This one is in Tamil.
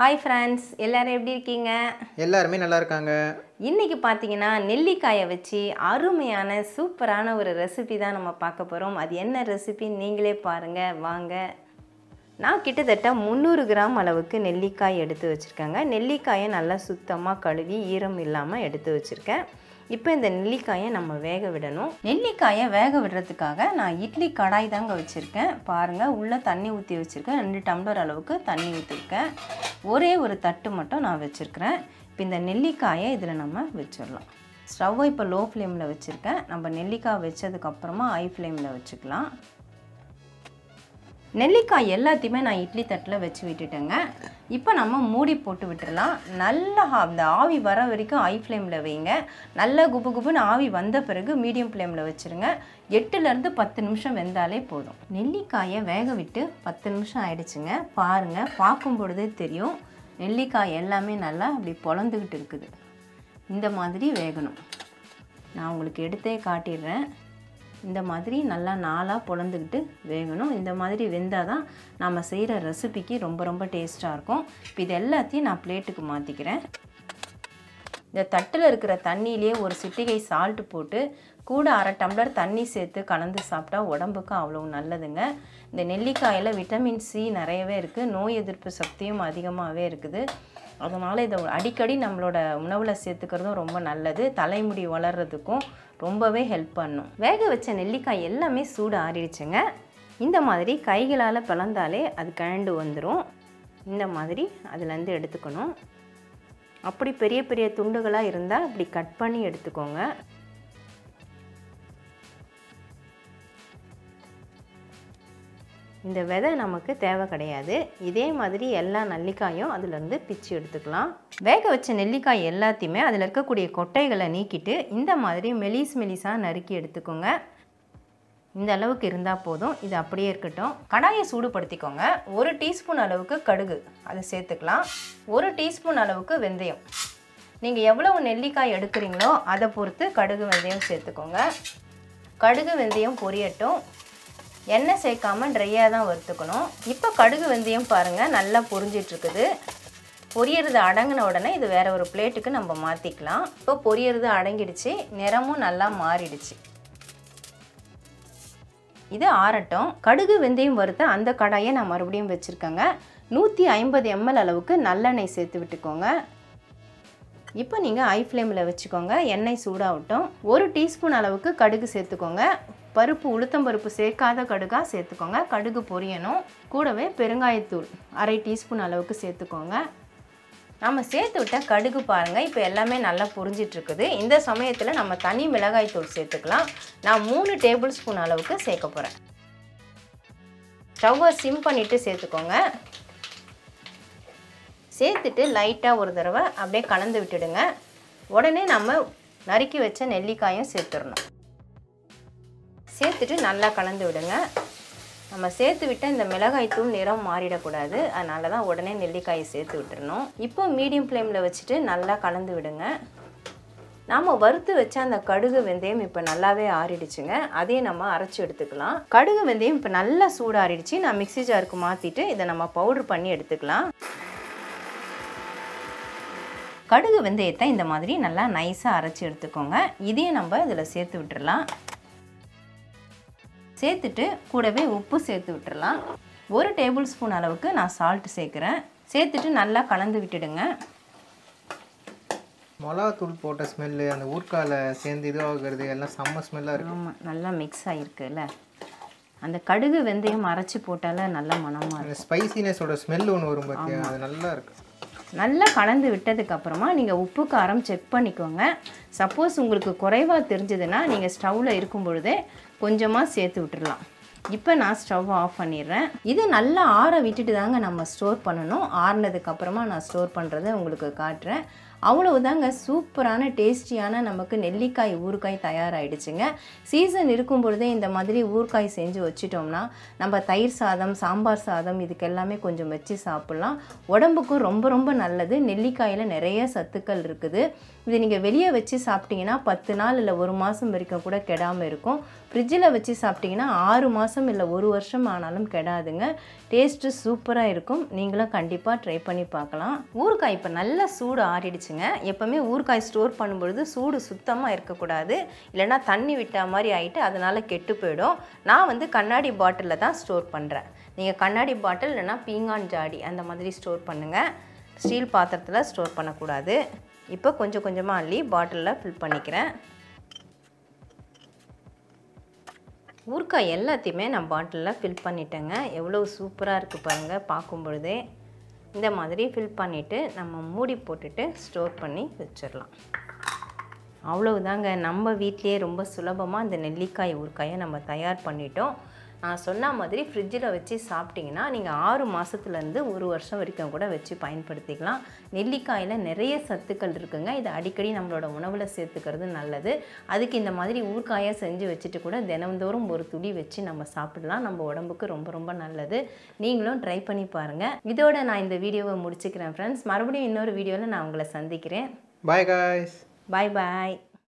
ஹாய் ஃப்ரெண்ட்ஸ் எல்லாரும் எப்படி இருக்கீங்க எல்லாருமே நல்லா இருக்காங்க இன்னைக்கு பார்த்தீங்கன்னா நெல்லிக்காயை வச்சு அருமையான சூப்பரான ஒரு ரெசிபி தான் நம்ம பார்க்க போகிறோம் அது என்ன ரெசிபின்னு நீங்களே பாருங்கள் வாங்க நான் கிட்டத்தட்ட முந்நூறு கிராம் அளவுக்கு நெல்லிக்காய் எடுத்து வச்சுருக்கேங்க நெல்லிக்காயை நல்லா சுத்தமாக கழுவி ஈரம் இல்லாமல் எடுத்து வச்சுருக்கேன் இப்போ இந்த நெல்லிக்காயை நம்ம வேக விடணும் நெல்லிக்காயை வேக விடுறதுக்காக நான் இட்லி கடாய் தாங்க வச்சுருக்கேன் பாருங்கள் உள்ளே தண்ணி ஊற்றி வச்சுருக்கேன் ரெண்டு டம்ளர் அளவுக்கு தண்ணி ஊற்றிருக்கேன் ஒரே ஒரு தட்டு மட்டும் நான் வச்சுருக்கிறேன் இப்போ இந்த நெல்லிக்காயை இதில் நம்ம வச்சிடலாம் ஸ்டவ்வை இப்போ லோ ஃப்ளேமில் வச்சுருக்கேன் நம்ம நெல்லிக்காய் வச்சதுக்கப்புறமா ஹை ஃப்ளேமில் வச்சுக்கலாம் நெல்லிக்காய் எல்லாத்தையுமே நான் இட்லி தட்டில் வச்சு விட்டுட்டேங்க இப்போ நம்ம மூடி போட்டு விட்டுறலாம் நல்லா அந்த ஆவி வர வரைக்கும் ஹை ஃப்ளேமில் வைங்க நல்லா குபு குபுன்னு ஆவி வந்த பிறகு மீடியம் ஃப்ளேமில் வச்சுருங்க எட்டுலேருந்து பத்து நிமிஷம் வெந்தாலே போதும் நெல்லிக்காயை வேக விட்டு பத்து நிமிஷம் ஆயிடுச்சுங்க பாருங்கள் பார்க்கும் பொழுதே தெரியும் நெல்லிக்காய் எல்லாமே நல்லா அப்படி பொழந்துக்கிட்டு இருக்குது இந்த மாதிரி வேகணும் நான் உங்களுக்கு எடுத்தே காட்டிடுறேன் இந்த மாதிரி நல்லா நாளாக பொழந்துக்கிட்டு வேகணும் இந்த மாதிரி வெந்தால் தான் நம்ம செய்கிற ரெசிபிக்கு ரொம்ப ரொம்ப டேஸ்ட்டாக இருக்கும் இப்போ இது எல்லாத்தையும் நான் பிளேட்டுக்கு மாற்றிக்கிறேன் இந்த தட்டில் இருக்கிற தண்ணியிலே ஒரு சிட்டிகை சால்ட்டு போட்டு கூட அரை டம்ளர் தண்ணி சேர்த்து கலந்து சாப்பிட்டா உடம்புக்கு அவ்வளோ நல்லதுங்க இந்த நெல்லிக்காயில் விட்டமின் சி நிறையவே இருக்குது நோய் எதிர்ப்பு சக்தியும் அதிகமாகவே இருக்குது அதனால் இதை அடிக்கடி நம்மளோட உணவில் சேர்த்துக்கிறதும் ரொம்ப நல்லது தலைமுடி வளர்கிறதுக்கும் ரொம்பவே ஹெல்ப் பண்ணும் வேக வச்ச நெல்லிக்காய் எல்லாமே சூடு ஆறிடுச்சுங்க இந்த மாதிரி கைகளால் பிளந்தாலே அது கழண்டு வந்துடும் இந்த மாதிரி அதுலேருந்து எடுத்துக்கணும் அப்படி பெரிய பெரிய துண்டுகளாக இருந்தால் அப்படி கட் பண்ணி எடுத்துக்கோங்க இந்த விதை நமக்கு தேவை கிடையாது இதே மாதிரி எல்லா நெல்லிக்காயும் அதுலேருந்து பிச்சு எடுத்துக்கலாம் வேக வச்ச நெல்லிக்காய் எல்லாத்தையுமே அதில் இருக்கக்கூடிய கொட்டைகளை நீக்கிட்டு இந்த மாதிரி மெலிஸ் மெலிஸாக நறுக்கி எடுத்துக்கோங்க இந்த அளவுக்கு இருந்தால் போதும் இது அப்படியே இருக்கட்டும் கடாயை சூடுபடுத்திக்கோங்க ஒரு டீஸ்பூன் அளவுக்கு கடுகு அதை சேர்த்துக்கலாம் ஒரு டீஸ்பூன் அளவுக்கு வெந்தயம் நீங்கள் எவ்வளவு நெல்லிக்காய் எடுக்கிறீங்களோ அதை பொறுத்து கடுகு வெந்தயம் சேர்த்துக்கோங்க கடுகு வெந்தயம் பொரியட்டும் எண்ணெய் சேர்க்காம ட்ரையாக தான் வறுத்துக்கணும் இப்போ கடுகு வெந்தயம் பாருங்கள் நல்லா பொரிஞ்சிட்ருக்குது பொரியறது அடங்கின உடனே இது வேற ஒரு பிளேட்டுக்கு நம்ம மாற்றிக்கலாம் இப்போ பொரியறது அடங்கிடுச்சு நிறமும் நல்லா மாறிடுச்சு இது ஆறட்டும் கடுகு வெந்தயம் வறுத்த அந்த கடாயை நான் மறுபடியும் வச்சுருக்கேங்க நூற்றி ஐம்பது எம்எல் அளவுக்கு நல்லெண்ணெய் சேர்த்து விட்டுக்கோங்க இப்போ நீங்கள் ஐ ஃப்ளேமில் வச்சுக்கோங்க எண்ணெய் சூடாகட்டும் ஒரு டீஸ்பூன் அளவுக்கு கடுகு சேர்த்துக்கோங்க பருப்பு உளுத்தம்பருப்பு சேர்க்காத கடுகாக சேர்த்துக்கோங்க கடுகு பொரியணும் கூடவே பெருங்காயத்தூள் அரை டீஸ்பூன் அளவுக்கு சேர்த்துக்கோங்க நம்ம சேர்த்து விட்ட கடுகு பாருங்கள் இப்போ எல்லாமே நல்லா புரிஞ்சிட்ருக்குது இந்த சமயத்தில் நம்ம தனி மிளகாய் தூள் சேர்த்துக்கலாம் நான் மூணு டேபிள் ஸ்பூன் அளவுக்கு சேர்க்க போகிறேன் ஸ்டவ்வை சிம் பண்ணிவிட்டு சேர்த்துக்கோங்க சேர்த்துட்டு லைட்டாக ஒரு தடவை அப்படியே கலந்து விட்டுடுங்க உடனே நம்ம நறுக்கி வச்ச நெல்லிக்காயும் சேர்த்துடணும் சேர்த்துட்டு நல்லா கலந்து விடுங்க நம்ம சேர்த்து விட்ட இந்த மிளகாய் தூள் நிறம் மாறிடக்கூடாது அதனால தான் உடனே நெல்லிக்காயை சேர்த்து விட்டுறணும் இப்போ மீடியம் ஃப்ளேமில் வச்சுட்டு நல்லா கலந்து விடுங்க நாம் வறுத்து வச்ச அந்த கடுகு வெந்தயம் இப்போ நல்லாவே ஆறிடுச்சுங்க அதையும் நம்ம அரைச்சி எடுத்துக்கலாம் கடுகு வெந்தயம் இப்போ நல்லா சூடாறிடுச்சு நான் மிக்சி ஜாருக்கு மாற்றிட்டு இதை நம்ம பவுட்ரு பண்ணி எடுத்துக்கலாம் கடுகு வெந்தயத்தை இந்த மாதிரி நல்லா நைஸாக அரைச்சி எடுத்துக்கோங்க இதையும் நம்ம இதில் சேர்த்து விட்டுறலாம் சேர்த்துட்டு கூடவே உப்பு சேர்த்து விட்டுறலாம் ஒரு டேபிள் ஸ்பூன் அளவுக்கு நான் சால்ட் சேர்க்குறேன் சேர்த்துட்டு நல்லா கலந்து விட்டுடுங்க மிளகாத்தூள் போட்ட ஸ்மெல்லு அந்த ஊர்க்கால சேர்ந்து இதுவாகிறது எல்லாம் செம்ம ஸ்மெல்லாக இருக்கு ஆமாம் நல்லா மிக்ஸ் ஆகிருக்குல்ல அந்த கடுகு வெந்தயம் அரைச்சி போட்டால நல்ல மனமாக இருக்கும் அந்த ஸ்பைசினஸோட ஸ்மெல் ஒன்று வரும் பார்த்தியா அது நல்லா இருக்கு நல்லா கலந்து விட்டதுக்கப்புறமா நீங்கள் உப்பு காரம் செக் பண்ணிக்கோங்க சப்போஸ் உங்களுக்கு குறைவாக தெரிஞ்சதுன்னா நீங்கள் ஸ்டவ்வில் இருக்கும் பொழுதே கொஞ்சமாக சேர்த்து விட்டுறலாம் இப்போ நான் ஸ்டவ் ஆஃப் பண்ணிடுறேன் இது நல்லா ஆற விட்டுட்டு தாங்க நம்ம ஸ்டோர் பண்ணணும் ஆறுனதுக்கப்புறமா நான் ஸ்டோர் பண்ணுறதை உங்களுக்கு காட்டுறேன் அவ்வளவுதாங்க சூப்பரான டேஸ்டியான நமக்கு நெல்லிக்காய் ஊறுகாய் தயாராகிடுச்சுங்க சீசன் இருக்கும் பொழுதே இந்த மாதிரி ஊறுகாய் செஞ்சு வச்சிட்டோம்னா நம்ம தயிர் சாதம் சாம்பார் சாதம் இதுக்கு எல்லாமே கொஞ்சம் வச்சு சாப்பிட்லாம் உடம்புக்கும் ரொம்ப ரொம்ப நல்லது நெல்லிக்காயில் நிறைய சத்துக்கள் இருக்குது இது நீங்கள் வெளியே வச்சு சாப்பிட்டீங்கன்னா பத்து நாள் இல்லை ஒரு மாதம் வரைக்கும் கூட கெடாமல் இருக்கும் ஃப்ரிட்ஜில் வச்சு சாப்பிட்டீங்கன்னா ஆறு மாதம் மாதம் இல்லை ஒரு வருஷம் ஆனாலும் கெடாதுங்க டேஸ்ட்டு சூப்பராக இருக்கும் நீங்களும் கண்டிப்பாக ட்ரை பண்ணி பார்க்கலாம் ஊறுகாய் இப்போ நல்லா சூடு ஆறிடுச்சுங்க எப்போவுமே ஊறுகாய் ஸ்டோர் பண்ணும்பொழுது சூடு சுத்தமாக இருக்கக்கூடாது இல்லைன்னா தண்ணி விட்ட மாதிரி ஆகிட்டு அதனால் கெட்டு போயிடும் நான் வந்து கண்ணாடி பாட்டிலில் தான் ஸ்டோர் பண்ணுறேன் நீங்கள் கண்ணாடி பாட்டில் இல்லைன்னா பீங்கான் ஜாடி அந்த மாதிரி ஸ்டோர் பண்ணுங்கள் ஸ்டீல் பாத்திரத்தில் ஸ்டோர் பண்ணக்கூடாது இப்போ கொஞ்சம் கொஞ்சமாக அள்ளி பாட்டிலில் ஃபில் பண்ணிக்கிறேன் ஊறுகாய் எல்லாத்தையுமே நான் பாட்டிலில் ஃபில் பண்ணிட்டேங்க எவ்வளோ சூப்பராக இருக்குது பாருங்கள் பார்க்கும் பொழுதே இந்த மாதிரி ஃபில் பண்ணிவிட்டு நம்ம மூடி போட்டுட்டு ஸ்டோர் பண்ணி வச்சிடலாம் அவ்வளவுதாங்க நம்ம வீட்லேயே ரொம்ப சுலபமாக இந்த நெல்லிக்காய் ஊறுகாயை நம்ம தயார் பண்ணிட்டோம் நான் சொன்ன மாதிரி ஃப்ரிட்ஜில் வச்சு சாப்பிட்டிங்கன்னா நீங்கள் ஆறு மாதத்துலேருந்து ஒரு வருஷம் வரைக்கும் கூட வச்சு பயன்படுத்திக்கலாம் நெல்லிக்காயில் நிறைய சத்துக்கள் இருக்குங்க இதை அடிக்கடி நம்மளோட உணவில் சேர்த்துக்கிறது நல்லது அதுக்கு இந்த மாதிரி ஊறுகாயை செஞ்சு வச்சுட்டு கூட தினந்தோறும் ஒரு துளி வச்சு நம்ம சாப்பிடலாம் நம்ம உடம்புக்கு ரொம்ப ரொம்ப நல்லது நீங்களும் ட்ரை பண்ணி பாருங்கள் இதோட நான் இந்த வீடியோவை முடிச்சுக்கிறேன் ஃப்ரெண்ட்ஸ் மறுபடியும் இன்னொரு வீடியோவில் நான் உங்களை சந்திக்கிறேன் பாய் காய்ஸ் பாய் பாய்